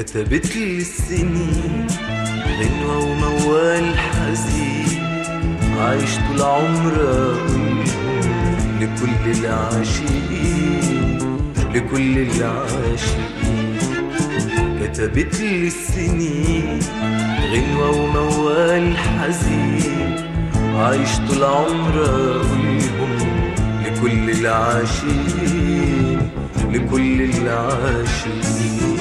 كتبت لي السنين غنوة وموال حزين عايش طول عمري أقولهم لكل العاشقين لكل العاشقين كتبت لي السنين غنوة وموال حزين عايش طول عمري أقولهم لكل العاشقين لكل العاشقين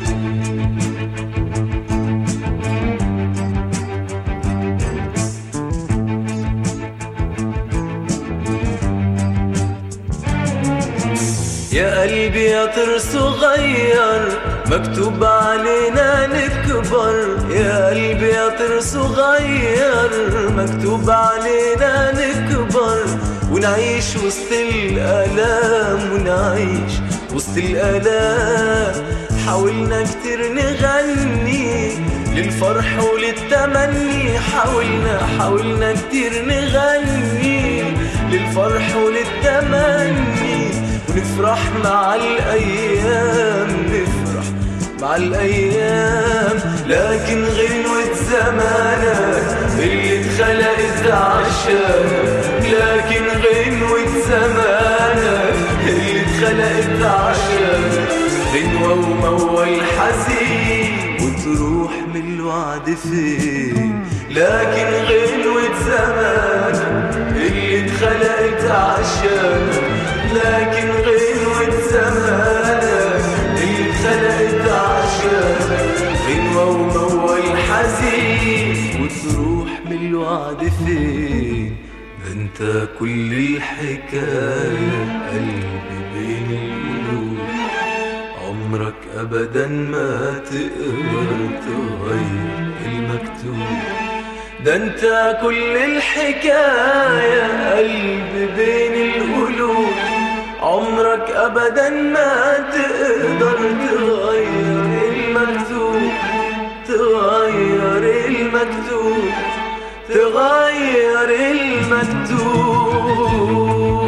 يا قلبي يا طير صغير مكتوب علينا نكبر يا قلبي يا طير صغير مكتوب علينا نكبر ونعيش وسط الآلام ونعيش وسط الآلام حاولنا كتير نغني للفرح وللتمني حاولنا حاولنا كتير نغني للفرح وللتمني ونفرح مع الأيام نفرح مع الأيام لكن غنوة زمانك اللي اتخلقت عشانك لكن غنوة زمانك اللي اتخلقت عشانك غنوة وموال حزين وتروح من الوعد فين لكن غنوة زمانك اللي اتخلقت عشانك لكن غنوة زمانك اللي اتخلقت عشانك غنوة وموال حزين وتروح من الوعد فين ده انت كل الحكاية قلبي بين القلوب عمرك ابدا ما تقدر تغير المكتوب ده انت كل الحكاية قلب بين القلوب عمرك ابدا ما تقدر تغير المكتوب تغير المكتوب تغير المكتوب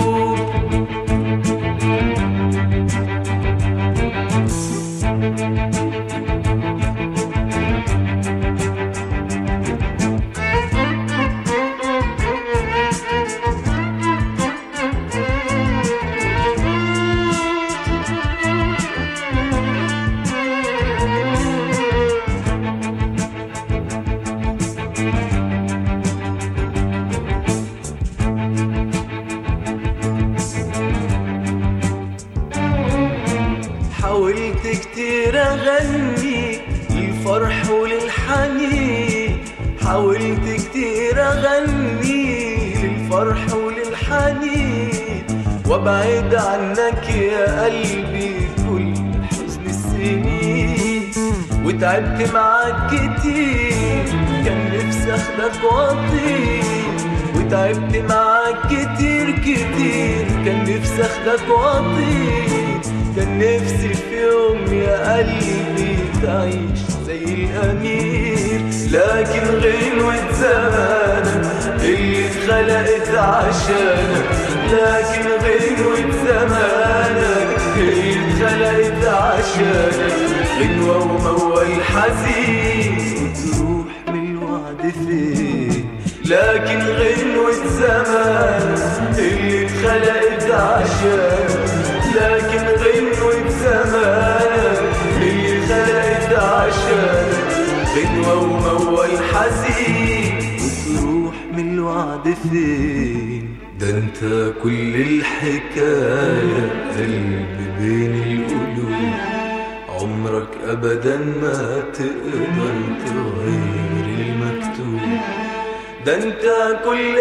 حاولت كتير اغني للفرح وللحنين حاولت كتير اغني للفرح وللحنين وابعد عنك يا قلبي كل حزن السنين وتعبت معاك كتير كان نفسي اخدك واطير وتعبت معاك كتير كتير كان نفسي اخدك واطير كان نفسي في يوم يا قلبي تعيش زي الأمير لكن غنوة زمانك اللي اتخلقت عشانك لكن غنوة زمانك اللي اتخلقت عشانك غنوة وموال حزين وتروح من الوعد فين لكن غنوة زمانك اللي اتخلقت عشانك لكن غنوة زمانك اللي خلقت عشانك غنوة وموال حزين وتروح من الوعد فين ده انت كل الحكاية قلب بين القلوب عمرك ابدا ما تقدر تغير المكتوب ده انت كل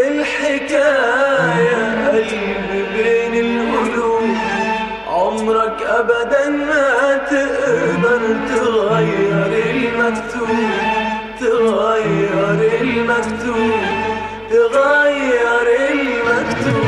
الحكاية قلب بين القلوب عمرك ابدا ما تقدر تغير المكتوب تغير المكتوب تغير المكتوب